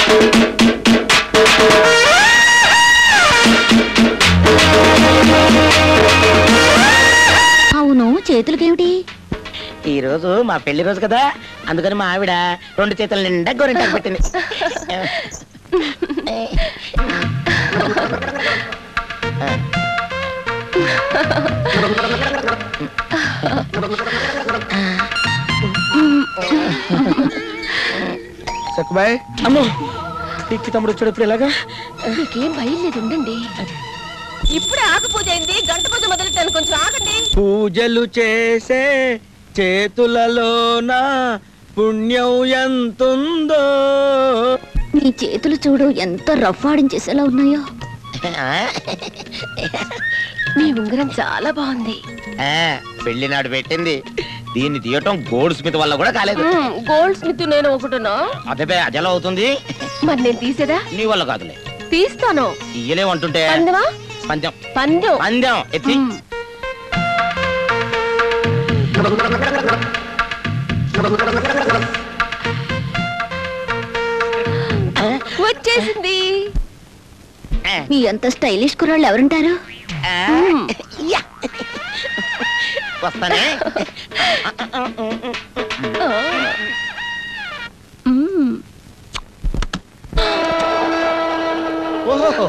అవును చేతులకేమిటి ఈ రోజు మా పెళ్లి రోజు కదా అందుకని మా ఆవిడ రెండు చేతుల నిండా గోరింటాకు పెట్టింది సక్కుబాయ్ అమ్మో పిక్కి తమ్ముడు వచ్చేటప్పుడు ఎలాగా మీకేం భయం లేదు ఉండండి ఇప్పుడే ఆకు పూజ అయింది గంట పూజ మొదలెట్టాను కొంచెం ఆగండి పూజలు చేసే చేతులలోన పుణ్యం ఎంతుందో నీ చేతులు చూడు ఎంత రఫ్ ఆడించేసేలా ఉన్నాయో మీ ఉంగరం చాలా బాగుంది పెళ్లి నాడు పెట్టింది దీన్ని తీయటం గోల్డ్ స్మిత్ వల్ల కూడా కాలేదు గోల్డ్ స్మిత్ నేను ఒకటినా అదే అదెలా అవుతుంది మరి నేను తీసేదా నీ వల్ల కాదులే తీస్తాను తీయలేమంటుంటే పందెమా పందెం పందెం పందెం ఎత్తి మ్. వచ్చేసింది మీ అంత స్టైలిష్ కుర్రాళ్ళు ఎవరుంటారు ఆ, యా. వస్తానే మ్మ్. ఓహో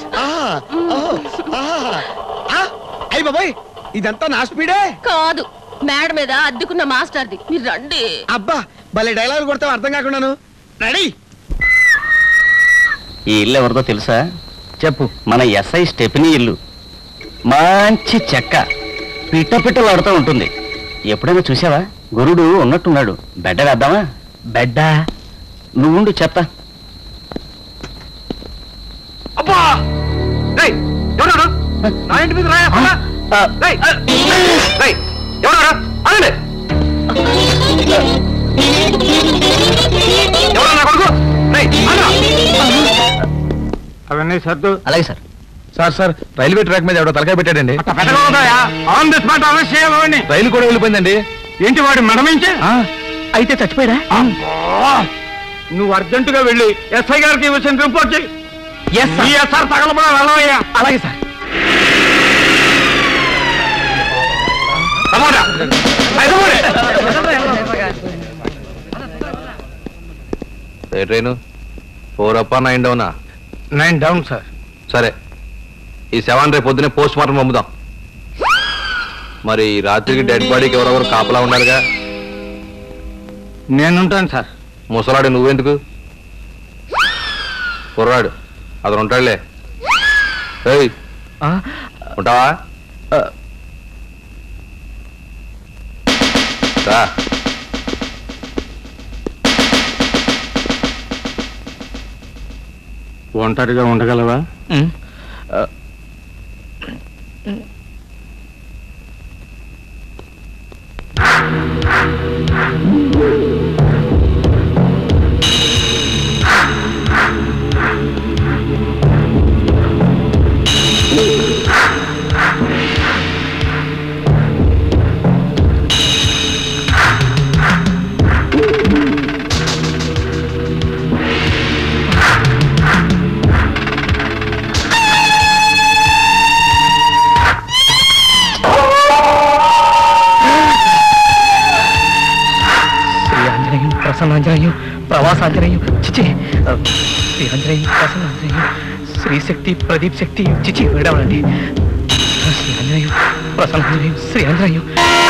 అయ్యి బాబాయ్ ఇదంతా నా స్పీడే కాదు మేడ మీద అద్దెకున్న మాస్టర్ది మీరు రండి అబ్బా భలే డైలాగ్ కొడతావు అర్థం కాకుండాను రెడీ ఈ ఇల్లు ఎవరిదో తెలుసా చెప్పు మన ఎస్ఐ స్టెఫినీ ఇల్లు మంచి చెక్క పిట్ట పిట్టలాడుతూ ఉంటుంది ఎప్పుడైనా చూసావా గురుడు ఉన్నట్టున్నాడు బెడ్డ వేద్దామా బెడ్డ నువ్వుండు చెత్త అబ్బా రేయ్ ఎవరు నా ఇంటి మీద రాయా ఆ, రేయ్ రేయ్ ఎవరు అనండి ఎవరు నా కొడుకు రేయ్ అన్నా అవన్నీ సర్దు అలాగే sir sir sir railway track మీద ఎవడో తలకాయ పెట్టాడండి ఆన్ ది స్పాట్ అరెస్ట్ చేయాలని రైలు కూడా వెళ్ళిపోయిందండి ఏంటి వాడు మెడమించి అయితే చచ్చిపోయాడా నువ్వు అర్జెంటుగా వెళ్ళి ఎస్ఐ గారికి ఈ విషయం రిపోర్ట్ చేయి ఎస్ ఈ ఎస్ఆర్ తగలబడా వెళ్ళవయ్యా అలాగే sir tomato train four up nine డౌనా నైన్ డౌన్ సార్ సరే ఈ సెవెన్ రేపు పొద్దునే పోస్ట్ మార్టం పంపుదాం మరి ఈ రాత్రికి డెడ్ బాడీకి ఎవరెవరు కాపలా ఉండాలిగా నేనుంటాను సార్ ముసలాడు నువ్వెందుకు కుర్రాడు అతను ఉంటాడులే ఏయ్ ఉంటావా రా ఒంటరిగా ఉండగలవా శ్రీ ఆంజనేయం ప్రసన్నాంజనేయం ప్రవాసాంజనేయం చిచి శ్రీ ఆంజనేయం ప్రసన్నాంజనేయం శ్రీ శక్తి ప్రదీప్ శక్తి చిచి విడవడండి శ్రీ ఆంజనేయం ప్రసన్నాంజనేయం శ్రీ ఆంజనేయం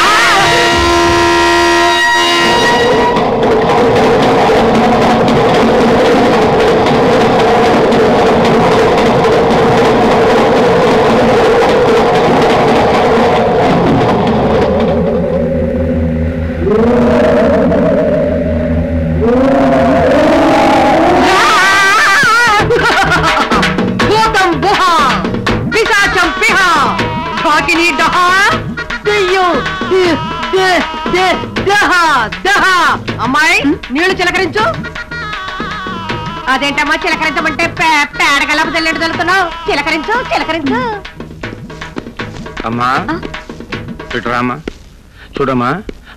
భూతం బుహ పిశాచం పిహ ఢాకిని డహ దెయ్యం ది- ది- ది- దహ దహ అమ్మాయి నీళ్లు చిలకరించు అదేంటమ్మా చిలకరించమంటే పే- పేడగలపు తెల్లటి తెలుతున్నావు చిలకరించు చిలకరించు అమ్మా ఇటు రామ్మా చూడమ్మా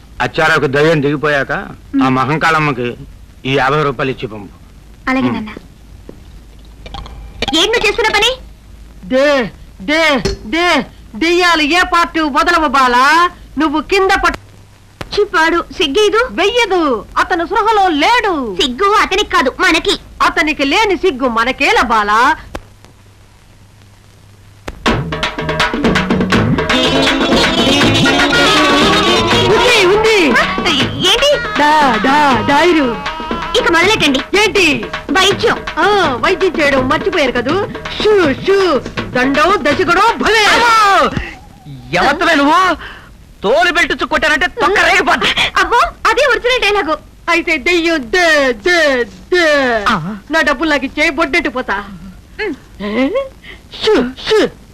అచ్చారకు దయ్యం దిగిపోయాక ఆ మహంకాళమ్మకి ఈ యాభై రూపాయలు ఇచ్చి పంపు అలాగే నాన్న ఏం నువ్వు చేస్తున్న పని దే దే దే దెయ్యాలు ఏ పార్టీ వదలవు బాలా నువ్వు కింద పట్టు చిప్పాడు సిగ్గేదు వెయ్యదు అతను సృహలో లేడు సిగ్గు అతనికి కాదు మనకి అతనికి లేని సిగ్గు మనకేల బాలా ఉంది ఉంది ఏంటి డా డా డైరు ఇక మొదలెట్టండి ఏంటి వైద్యం ఆ వైద్యం చేయడం మర్చిపోయారు కదూ షూ షూ దండం దశకుడో భలే ఎవరివే నువ్వు తోలు బెల్ట్ కొట్టారంటే తొక్క రేగిపోద్ది అబ్బో అదే ఒరిజినల్ డైలాగు అయితే దెయ్యం దే దే దే నా డబ్బులు నాకు ఇచ్చే బొడ్డెట్టు పోతా షూ షూ